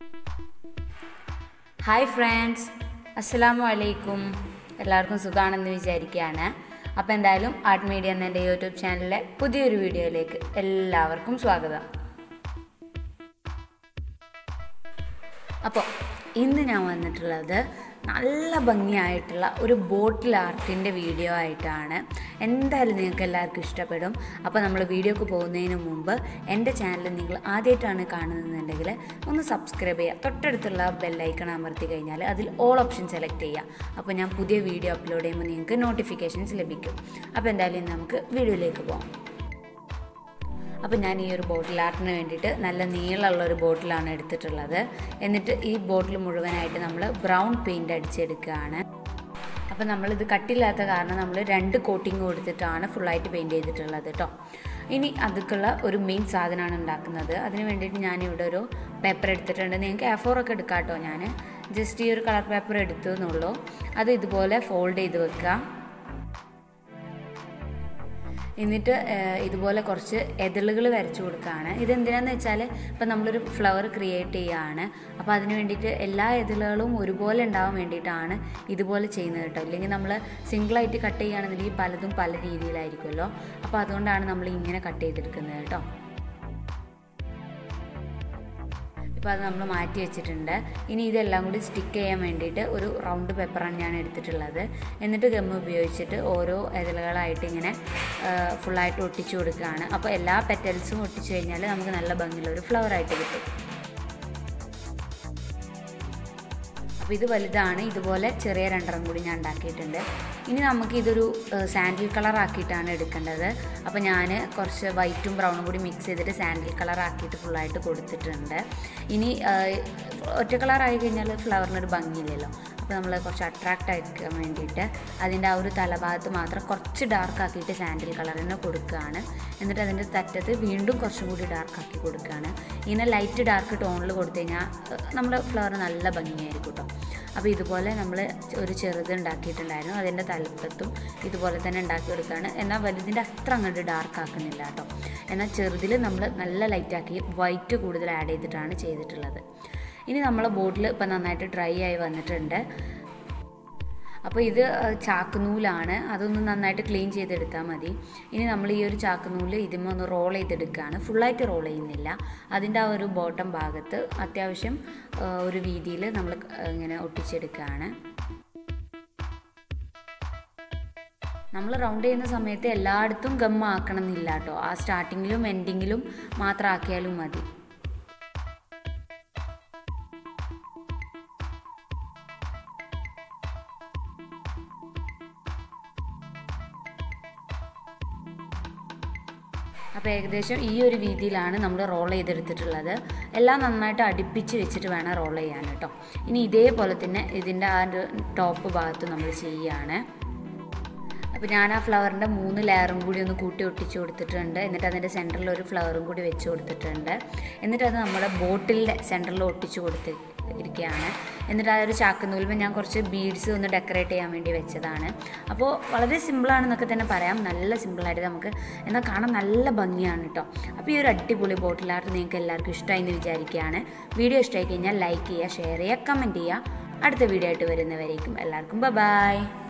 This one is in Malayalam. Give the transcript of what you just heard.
ഹായ് ഫ്രണ്ട്സ് അസ്സലാമു അലൈക്കും എല്ലാവർക്കും സുഖമാണെന്ന് വിചാരിക്കുകയാണ് അപ്പോൾ എന്തായാലും ആർട്ട് മീഡിയ എന്ന എൻ്റെ യൂട്യൂബ് ചാനലിലെ പുതിയൊരു വീഡിയോയിലേക്ക് എല്ലാവർക്കും സ്വാഗതം അപ്പോൾ ഇന്ന് ഞാൻ വന്നിട്ടുള്ളത് നല്ല ഭംഗിയായിട്ടുള്ള ഒരു ബോട്ടിൽ ആർട്ടിൻ്റെ വീഡിയോ ആയിട്ടാണ് എന്തായാലും നിങ്ങൾക്ക് എല്ലാവർക്കും ഇഷ്ടപ്പെടും അപ്പോൾ നമ്മൾ വീഡിയോക്ക് പോകുന്നതിന് മുമ്പ് എൻ്റെ ചാനൽ നിങ്ങൾ ആദ്യമായിട്ടാണ് കാണുന്നതെന്നുണ്ടെങ്കിൽ ഒന്ന് സബ്സ്ക്രൈബ് ചെയ്യുക തൊട്ടടുത്തുള്ള ബെല്ലൈക്കൺ അമർത്തി കഴിഞ്ഞാൽ അതിൽ ഓൾ ഓപ്ഷൻ സെലക്ട് ചെയ്യുക അപ്പോൾ ഞാൻ പുതിയ വീഡിയോ അപ്ലോഡ് ചെയ്യുമ്പോൾ നിങ്ങൾക്ക് നോട്ടിഫിക്കേഷൻസ് ലഭിക്കും അപ്പോൾ എന്തായാലും ഇന്ന് നമുക്ക് വീഡിയോയിലേക്ക് പോകാം അപ്പോൾ ഞാൻ ഈ ഒരു ബോട്ടിൽ ആർട്ടിന് വേണ്ടിയിട്ട് നല്ല നീളമുള്ള ഒരു ബോട്ടിലാണ് എടുത്തിട്ടുള്ളത് എന്നിട്ട് ഈ ബോട്ടിൽ മുഴുവനായിട്ട് നമ്മൾ ബ്രൗൺ പെയിൻ്റ് അടിച്ചെടുക്കുകയാണ് അപ്പോൾ നമ്മളിത് കട്ടില്ലാത്ത കാരണം നമ്മൾ രണ്ട് കോട്ടിങ് കൊടുത്തിട്ടാണ് ഫുള്ളായിട്ട് പെയിൻറ്റ് ചെയ്തിട്ടുള്ളത് കേട്ടോ ഇനി അതുക്കുള്ള ഒരു മെയിൻ സാധനമാണ് ഉണ്ടാക്കുന്നത് അതിന് വേണ്ടിയിട്ട് ഞാനിവിടെ ഒരു പേപ്പർ എടുത്തിട്ടുണ്ട് നിങ്ങൾക്ക് എ ഫോർ ഒക്കെ എടുക്കാം കേട്ടോ ഞാൻ ജസ്റ്റ് ഈ ഒരു കളർ പേപ്പർ എടുത്തു എന്നുള്ളൂ അത് ഇതുപോലെ ഫോൾഡ് ചെയ്ത് വെക്കുക എന്നിട്ട് ഇതുപോലെ കുറച്ച് എതിളുകൾ വരച്ചു കൊടുക്കുകയാണ് ഇതെന്തിനാന്ന് വെച്ചാൽ ഇപ്പം നമ്മളൊരു ഫ്ലവർ ക്രിയേറ്റ് ചെയ്യുകയാണ് അപ്പോൾ അതിന് വേണ്ടിയിട്ട് എല്ലാ എതിളുകളും ഒരുപോലെ ഉണ്ടാവാൻ വേണ്ടിയിട്ടാണ് ഇതുപോലെ ചെയ്യുന്നത് കേട്ടോ ഇല്ലെങ്കിൽ നമ്മൾ സിംഗിളായിട്ട് കട്ട് ചെയ്യുകയാണെന്നുണ്ടെങ്കിൽ പലതും പല രീതിയിലായിരിക്കുമല്ലോ അപ്പോൾ അതുകൊണ്ടാണ് നമ്മൾ ഇങ്ങനെ കട്ട് ചെയ്തെടുക്കുന്നത് കേട്ടോ ഇപ്പോൾ അത് നമ്മൾ മാറ്റി വെച്ചിട്ടുണ്ട് ഇനി ഇതെല്ലാം കൂടി സ്റ്റിക്ക് ചെയ്യാൻ വേണ്ടിയിട്ട് ഒരു റൗണ്ട് പേപ്പറാണ് ഞാൻ എടുത്തിട്ടുള്ളത് എന്നിട്ട് ഗമ്മ് ഉപയോഗിച്ചിട്ട് ഓരോ ഇതളുകളായിട്ട് ഇങ്ങനെ ഫുള്ളായിട്ട് ഒട്ടിച്ചു കൊടുക്കുകയാണ് അപ്പോൾ എല്ലാ പെറ്റൽസും ഒട്ടിച്ചു കഴിഞ്ഞാൽ നമുക്ക് നല്ല ഭംഗിയുള്ള ഒരു ഫ്ലവറായിട്ട് കിട്ടും അപ്പോൾ ഇത് വലുതാണ് ഇതുപോലെ ചെറിയ രണ്ടെണ്ണം കൂടി ഞാൻ ഉണ്ടാക്കിയിട്ടുണ്ട് ഇനി നമുക്ക് ഇതൊരു സാൻഡിൽ കളർ ആക്കിയിട്ടാണ് എടുക്കേണ്ടത് അപ്പോൾ ഞാൻ കുറച്ച് വൈറ്റും ബ്രൗണും കൂടി മിക്സ് ചെയ്തിട്ട് സാൻഡിൽ കളർ ആക്കിയിട്ട് ഫുള്ളായിട്ട് കൊടുത്തിട്ടുണ്ട് ഇനി ഒറ്റ കളർ ആയി കഴിഞ്ഞാൽ ഫ്ലവറിനൊരു ഭംഗിയില്ലല്ലോ അപ്പോൾ നമ്മൾ കുറച്ച് അട്രാക്റ്റ് ആയിരിക്കാൻ വേണ്ടിയിട്ട് അതിൻ്റെ ആ ഒരു തലഭാഗത്ത് മാത്രം കുറച്ച് ഡാർക്ക് ആക്കിയിട്ട് സാൻഡിൽ കളർ തന്നെ കൊടുക്കുകയാണ് എന്നിട്ട് അതിൻ്റെ തറ്റത്ത് വീണ്ടും കുറച്ചും കൂടി ഡാർക്ക് ആക്കി കൊടുക്കുകയാണ് ഇങ്ങനെ ലൈറ്റ് ഡാർക്ക് ടോണിൽ കൊടുത്തു കഴിഞ്ഞാൽ നമ്മുടെ ഫ്ലവർ നല്ല ഭംഗിയായിരിക്കും കേട്ടോ അപ്പോൾ ഇതുപോലെ നമ്മൾ ഒരു ചെറുത് ഉണ്ടാക്കിയിട്ടുണ്ടായിരുന്നു അതിൻ്റെ തലപ്പത്തും ഇതുപോലെ തന്നെ ഉണ്ടാക്കി കൊടുക്കുകയാണ് എന്നാൽ വലുതിൻ്റെ അത്ര അങ്ങോട്ട് ഡാർക്ക് ആക്കുന്നില്ല കേട്ടോ എന്നാൽ ചെറുതിൽ നമ്മൾ നല്ല ലൈറ്റാക്കി വൈറ്റ് കൂടുതൽ ആഡ് ചെയ്തിട്ടാണ് ചെയ്തിട്ടുള്ളത് ഇനി നമ്മളെ ബോട്ടിൽ ഇപ്പം നന്നായിട്ട് ഡ്രൈ ആയി വന്നിട്ടുണ്ട് അപ്പോൾ ഇത് ചാക്കുനൂലാണ് അതൊന്ന് നന്നായിട്ട് ക്ലീൻ ചെയ്തെടുത്താൽ മതി ഇനി നമ്മൾ ഈ ഒരു ചാക്കുനൂല് ഇതിമ ഒന്ന് റോൾ ചെയ്തെടുക്കുകയാണ് ഫുള്ളായിട്ട് റോൾ ചെയ്യുന്നില്ല അതിൻ്റെ ആ ഒരു ബോട്ടം ഭാഗത്ത് അത്യാവശ്യം ഒരു രീതിയിൽ നമ്മൾ ഇങ്ങനെ ഒട്ടിച്ചെടുക്കുകയാണ് നമ്മൾ റൗണ്ട് ചെയ്യുന്ന സമയത്ത് എല്ലായിടത്തും ഗം ആക്കണം എന്നില്ല കേട്ടോ ആ സ്റ്റാർട്ടിങ്ങിലും എൻഡിങ്ങിലും മാത്രം ആക്കിയാലും മതി അപ്പോൾ ഏകദേശം ഈ ഒരു രീതിയിലാണ് നമ്മൾ റോൾ ചെയ്തെടുത്തിട്ടുള്ളത് എല്ലാം നന്നായിട്ട് അടുപ്പിച്ച് വെച്ചിട്ട് വേണം റോൾ ചെയ്യാൻ കേട്ടോ ഇനി ഇതേപോലെ തന്നെ ഇതിൻ്റെ ആ ഒരു ടോപ്പ് ഭാഗത്ത് നമ്മൾ ചെയ്യുകയാണ് അപ്പോൾ ഞാൻ ആ ഫ്ലവറിൻ്റെ മൂന്ന് ലെയറും കൂടി ഒന്ന് കൂട്ടി ഒട്ടിച്ച് കൊടുത്തിട്ടുണ്ട് എന്നിട്ട് അതിൻ്റെ സെൻറ്ററിൽ ഒരു ഫ്ലവറും കൂടി വെച്ച് കൊടുത്തിട്ടുണ്ട് എന്നിട്ട് അത് നമ്മുടെ ബോട്ടിലിൻ്റെ സെൻറ്ററിൽ ഒട്ടിച്ച് കൊടുത്ത് ഇരിക്കുകയാണ് എന്നിട്ട് ആ ഒരു ചാക്കുന്നൂലുമ്പോൾ ഞാൻ കുറച്ച് ബീഡ്സ് ഒന്ന് ഡെക്കറേറ്റ് ചെയ്യാൻ വേണ്ടി വെച്ചതാണ് അപ്പോൾ വളരെ സിമ്പിളാണെന്നൊക്കെ തന്നെ പറയാം നല്ല സിമ്പിളായിട്ട് നമുക്ക് എന്നാൽ കാണാൻ നല്ല ഭംഗിയാണ് കേട്ടോ അപ്പോൾ ഈ ഒരു അടിപൊളി ബോട്ടിൽ ആർട്ട് നിങ്ങൾക്ക് എല്ലാവർക്കും ഇഷ്ടമായി എന്ന് വിചാരിക്കുകയാണ് വീഡിയോ ഇഷ്ടമായി കഴിഞ്ഞാൽ ലൈക്ക് ചെയ്യുക ഷെയർ ചെയ്യുക കമൻറ്റ് ചെയ്യുക അടുത്ത വീഡിയോ ആയിട്ട് വരുന്നവരേക്കും എല്ലാവർക്കും ബൈ